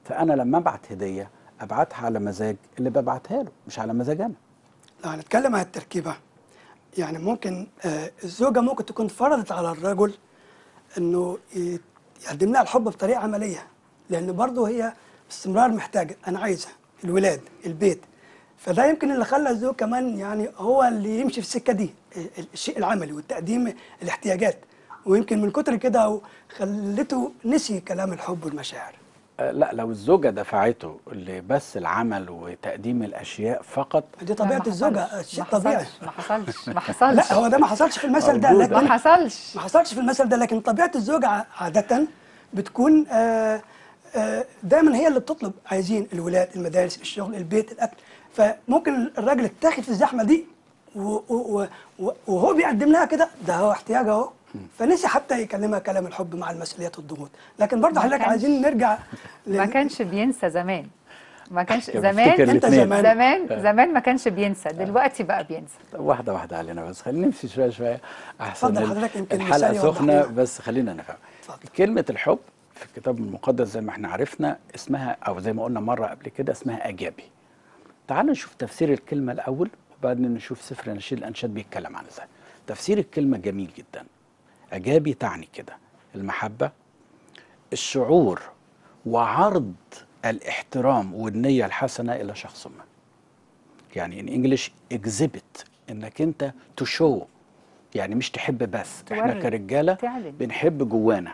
فانا لما ابعت هديه ابعتها على مزاج اللي ببعتها له مش على مزاج انا لو هنتكلم عن التركيبة يعني ممكن آه، الزوجة ممكن تكون فرضت على الرجل انه ي- يقدم لها الحب بطريقة عملية لان برضه هي باستمرار محتاجة انا عايزة الولاد البيت فده يمكن اللي خلى الزوج كمان يعني هو اللي يمشي في السكة دي ال- ال- الشيء العملي والتقديم الاحتياجات ويمكن من كتر كده خلته نسي كلام الحب والمشاعر آه، لا لو الزوجه دفعته لبس العمل وتقديم الاشياء فقط دي لا، طبيعة ما الزوجة حصلش، شيء ما طبيعي حصلش ما حصلش ما حصلش لا هو ده ما حصلش في المثل ده موجود. لكن ما حصلش ما حصلش في المثل ده لكن طبيعه الزوجه ع- عاده بتكون آه، آه، دايما هي اللي بتطلب عايزين الولاد المدارس الشغل البيت الاكل فممكن الراجل يتاخد في الزحمه دي و- و- و- وهو بيقدم لها كده ده هو احتياج اهو فنسي حتى يكلمها كلام الحب مع المسؤوليات والضغوط لكن برضه ما حضرتك كانش- عايزين نرجع ما لل- كانش بينسى زمان ما كانش كان زمان بيفتكر انت الاتنين. زمان. زمان زمان ما كانش بينسى دلوقتي بقى بينسى طب واحده واحده علينا بس خلينا نمشي شويه شويه احسن اتفضل ال- حضرتك يمكن الحلقه مثال يوضح سخنه لنا. بس خلينا نفهم اتفضل. كلمه الحب في الكتاب المقدس زي ما احنا عرفنا اسمها او زي ما قلنا مره قبل كده اسمها اجابي تعالوا نشوف تفسير الكلمه الاول وبعدين نشوف سفر نشيد الانشاد بيتكلم عن ازاي تفسير الكلمه جميل جدا اجابي تعني كده المحبه الشعور وعرض الاحترام والنيه الحسنه الى شخص ما يعني ان انجلش اكزيبت انك انت تشو يعني مش تحب بس احنا توري، كرجاله تعلن. بنحب جوانا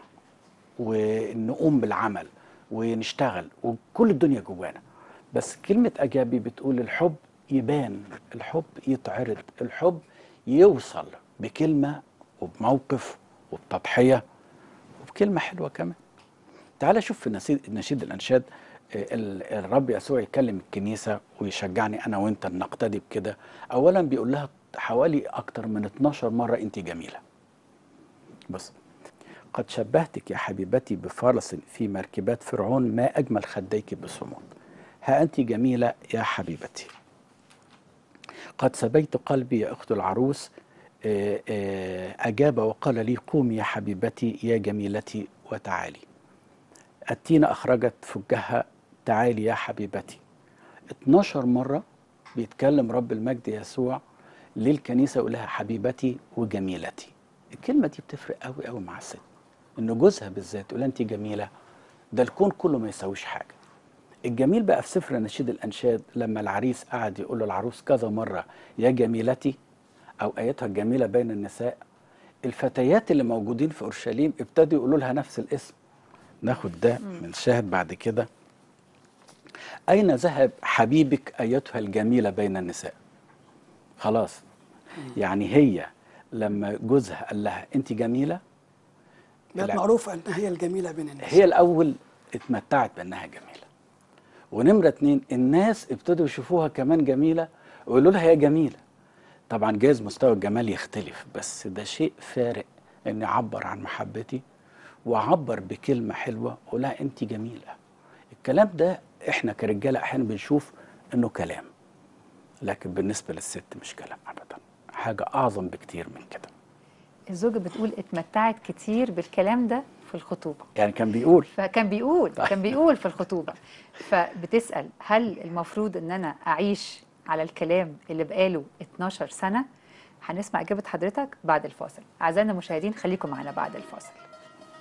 ونقوم بالعمل ونشتغل وكل الدنيا جوانا بس كلمة أجابي بتقول الحب يبان الحب يتعرض الحب يوصل بكلمة وبموقف وبتضحية وبكلمة حلوة كمان تعال شوف في نسيد نشيد الأنشاد آه، ال- الرب يسوع يكلم الكنيسة ويشجعني أنا وأنت أن نقتدي بكده أولا بيقول لها حوالي أكتر من 12 مرة أنت جميلة بص قد شبهتك يا حبيبتي بفرس في مركبات فرعون ما أجمل خديك بصمود ها أنت جميلة يا حبيبتي قد سبيت قلبي يا أخت العروس آه، آه، أجاب وقال لي قومي يا حبيبتي يا جميلتي وتعالي التين أخرجت فجها تعالي يا حبيبتي 12 مرة بيتكلم رب المجد يسوع للكنيسة يقول لها حبيبتي وجميلتي الكلمة دي بتفرق قوي قوي مع الست إن جوزها بالذات يقول لها أنت جميلة ده الكون كله ما يساويش حاجة الجميل بقى في سفر نشيد الأنشاد لما العريس قعد يقول له العروس كذا مرة يا جميلتي أو آيتها الجميلة بين النساء الفتيات اللي موجودين في أورشليم ابتدوا يقولوا لها نفس الاسم ناخد ده من شاهد بعد كده أين ذهب حبيبك أيتها الجميلة بين النساء خلاص يعني هي لما جوزها قال لها أنت جميلة بقت لا. معروفه انها هي الجميله بين الناس هي الأول اتمتعت بأنها جميلة ونمرة اتنين الناس ابتدوا يشوفوها كمان جميلة ويقولوا لها يا جميلة طبعا جايز مستوى الجمال يختلف بس ده شيء فارق اني اعبر عن محبتي واعبر بكلمة حلوة واقول لها انت جميلة الكلام ده احنا كرجالة احيانا بنشوف انه كلام لكن بالنسبة للست مش كلام ابدا حاجة اعظم بكتير من كده الزوجة بتقول اتمتعت كتير بالكلام ده في الخطوبة يعني كان بيقول فكان بيقول كان بيقول في الخطوبة فبتسأل هل المفروض ان انا اعيش على الكلام اللي بقاله 12 سنة هنسمع اجابة حضرتك بعد الفاصل اعزائنا المشاهدين خليكم معنا بعد الفاصل